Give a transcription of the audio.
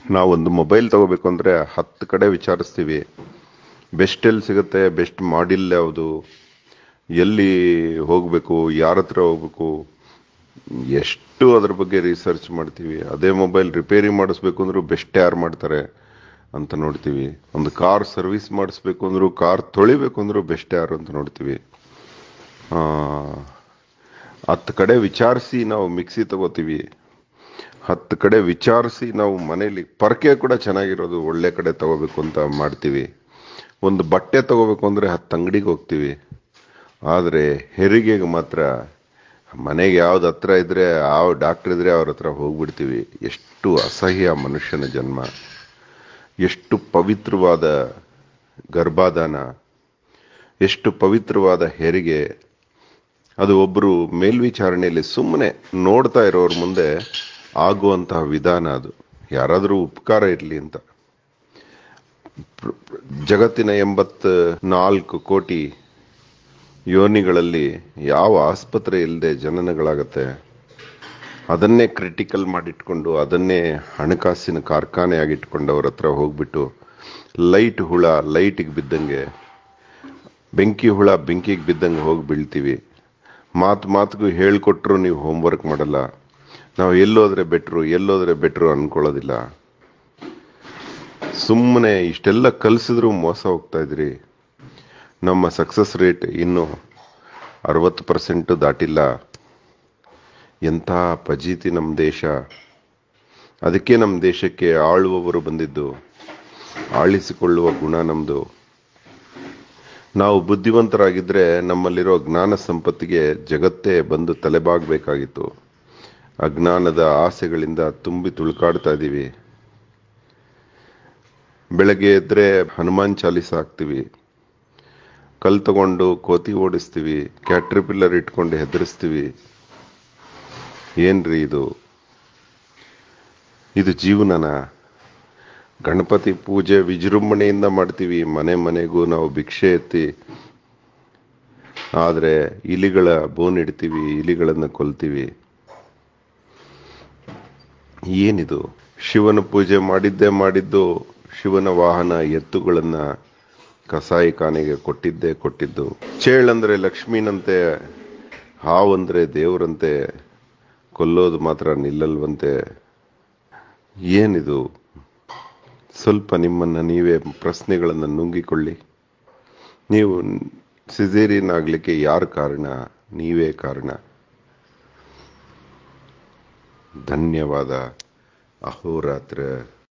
ನಾವೊಂದು ಮೊಬೈಲ್ ತಗೋಬೇಕು ಅಂದರೆ ಹತ್ತು ಕಡೆ ವಿಚಾರಿಸ್ತೀವಿ ಬೆಸ್ಟ್ ಎಲ್ಲಿ ಸಿಗುತ್ತೆ ಬೆಸ್ಟ್ ಮಾಡಿಲ್ ಯಾವುದು ಎಲ್ಲಿ ಹೋಗಬೇಕು ಯಾರ ಹತ್ರ ಹೋಗ್ಬೇಕು ಎಷ್ಟು ಅದ್ರ ಬಗ್ಗೆ ರಿಸರ್ಚ್ ಮಾಡ್ತೀವಿ ಅದೇ ಮೊಬೈಲ್ ರಿಪೇರಿ ಮಾಡಿಸ್ಬೇಕು ಅಂದ್ರೂ ಬೆಸ್ಟ್ ಯಾರು ಮಾಡ್ತಾರೆ ಅಂತ ನೋಡ್ತೀವಿ ಒಂದು ಕಾರ್ ಸರ್ವಿಸ್ ಮಾಡಿಸ್ಬೇಕು ಅಂದ್ರೂ ಕಾರ್ ತೊಳಿಬೇಕು ಅಂದ್ರೂ ಬೆಸ್ಟ್ ಯಾರು ಅಂತ ನೋಡ್ತೀವಿ ಆ, ಹತ್ತು ಕಡೆ ವಿಚಾರಿಸಿ ನಾವು ಮಿಕ್ಸಿ ತಗೋತೀವಿ ಹತ್ತು ಕಡೆ ವಿಚಾರಿಸಿ ನಾವು ಮನೇಲಿ ಪರ್ಕೆ ಕೂಡ ಚೆನ್ನಾಗಿರೋದು ಒಳ್ಳೆ ಕಡೆ ತಗೋಬೇಕು ಅಂತ ಮಾಡ್ತೀವಿ ಒಂದು ಬಟ್ಟೆ ತಗೋಬೇಕು ಅಂದರೆ ಹತ್ತು ಅಂಗಡಿಗೆ ಹೋಗ್ತೀವಿ ಆದರೆ ಹೆರಿಗೆಗೆ ಮಾತ್ರ ಮನೆಗೆ ಯಾವ್ದು ಹತ್ರ ಇದ್ರೆ ಯಾವ ಡಾಕ್ಟರ್ ಇದ್ರೆ ಅವ್ರ ಹತ್ರ ಹೋಗ್ಬಿಡ್ತೀವಿ ಎಷ್ಟು ಅಸಹ್ಯ ಮನುಷ್ಯನ ಜನ್ಮ ಎಷ್ಟು ಪವಿತ್ರವಾದ ಗರ್ಭಾಧಾನ ಎಷ್ಟು ಪವಿತ್ರವಾದ ಹೆರಿಗೆ ಅದು ಒಬ್ಬರು ಮೇಲ್ವಿಚಾರಣೆಯಲ್ಲಿ ಸುಮ್ಮನೆ ನೋಡ್ತಾ ಇರೋರ ಮುಂದೆ ಆಗುವಂತಹ ವಿಧಾನ ಅದು ಯಾರಾದರೂ ಉಪಕಾರ ಇರಲಿ ಅಂತ ಪ್ರ- ಪ್ರ- ಜಗತ್ತಿನ ಎಂಬತ್ ನಾಲ್ಕು ಕೋಟಿ ಯೋನಿಗಳಲ್ಲಿ ಯಾವ ಆಸ್ಪತ್ರೆ ಇಲ್ಲದೆ ಜನನಗಳಾಗತ್ತೆ ಅದನ್ನೇ ಕ್ರಿಟಿಕಲ್ ಮಾಡಿಟ್ಕೊಂಡು ಅದನ್ನೇ ಹಣಕಾಸಿನ ಕಾರ್ಖಾನೆಯಾಗಿಟ್ಕೊಂಡು ಅವ್ರ ಹತ್ರ ಹೋಗ್ಬಿಟ್ಟು ಲೈಟ್ ಹುಳ ಲೈಟಿಗೆ ಬಿದ್ದಂಗೆ ಬೆಂಕಿ ಹುಳ ಬೆಂಕಿಗೆ ಬಿದ್ದಂಗೆ ಹೋಗಿ ಬೀಳ್ತೀವಿ ಮಾತು ಮಾತಿಗೂ ಹೇಳ್ಕೊಟ್ರು ನೀವು ಹೋಮ್ವರ್ಕ್ ಮಾಡಲ್ಲ ನಾವು ಎಲ್ಲೋದ್ರೆ ಬೆಟ್ರು ಎಲ್ಲೋದ್ರೆ ಬೆಟ್ರು ಅನ್ಕೊಳ್ಳೋದಿಲ್ಲ ಸುಮ್ಮನೆ ಇಷ್ಟೆಲ್ಲ ಕಲಿಸಿದ್ರು ಮೋಸ ಹೋಗ್ತಾ ಇದ್ರಿ ನಮ್ಮ ಸಕ್ಸಸ್ ರೇಟ್ ಇನ್ನು ಅರವತ್ತು ಪರ್ಸೆಂಟ್ ದಾಟಿಲ್ಲ ಎಂಥ ಪಜೀತಿ ನಮ್ಮ ದೇಶ ಅದಕ್ಕೆ ನಮ್ಮ ದೇಶಕ್ಕೆ ಆಳುವವರು ಬಂದಿದ್ದು ಆಳಿಸಿಕೊಳ್ಳುವ ಗುಣ ನಮ್ಮದು ನಾವು ಬುದ್ಧಿವಂತರಾಗಿದ್ದರೆ ನಮ್ಮಲ್ಲಿರೋ ಜ್ಞಾನ ಸಂಪತ್ತಿಗೆ ಜಗತ್ತೇ ಬಂದು ತಲೆಬಾಗಬೇಕಾಗಿತ್ತು ಅಜ್ಞಾನದ ಆಸೆಗಳಿಂದ ತುಂಬಿ ತುಳುಕಾಡ್ತಾ ಇದ್ದೀವಿ ಬೆಳಗ್ಗೆ ಎದ್ರೆ ಹನುಮಾನ್ ಚಾಲಿಸ ಹಾಕ್ತೀವಿ ಕಲ್ ತಗೊಂಡು ಕೋತಿ ಓಡಿಸ್ತೀವಿ ಕ್ಯಾಟ್ರಿಪಿಲ್ಲರ್ ಇಟ್ಕೊಂಡು ಹೆದರಿಸ್ತೀವಿ ಏನ್ರಿ ಇದು ಇದು ಜೀವನನ ಗಣಪತಿ ಪೂಜೆ ವಿಜೃಂಭಣೆಯಿಂದ ಮಾಡ್ತೀವಿ ಮನೆ ಮನೆಗೂ ನಾವು ಭಿಕ್ಷೆ ಎತ್ತಿ ಆದರೆ ಇಲಿಗಳ ಬೋನ್ ಇಡ್ತೀವಿ ಇಲಿಗಳನ್ನು ಕೊಲ್ತೀವಿ ಏನಿದು ಶಿವನ ಪೂಜೆ ಮಾಡಿದ್ದೇ ಮಾಡಿದ್ದು ಶಿವನ ವಾಹನ ಎತ್ತುಗಳನ್ನ ಕಸಾಯಿಖಾನೆಗೆ ಕೊಟ್ಟಿದ್ದೇ ಕೊಟ್ಟಿದ್ದು ಚೇಳಂದ್ರೆ ಲಕ್ಷ್ಮೀನಂತೆ ಹಾವಂದ್ರೆ ದೇವರಂತೆ ಕೊಲ್ಲೋದು ಮಾತ್ರ ನಿಲ್ಲಲ್ವಂತೆ ಏನಿದು ಸ್ವಲ್ಪ ನಿಮ್ಮನ್ನ ನೀವೇ ಪ್ರಶ್ನೆಗಳನ್ನು ನುಂಗಿಕೊಳ್ಳಿ ನೀವು ಸಿಸೇರಿಯನ್ ಆಗ್ಲಿಕ್ಕೆ ಯಾರು ಕಾರಣ ನೀವೇ ಕಾರಣ ಧನ್ಯವಾದ ಅಹೋರಾತ್ರ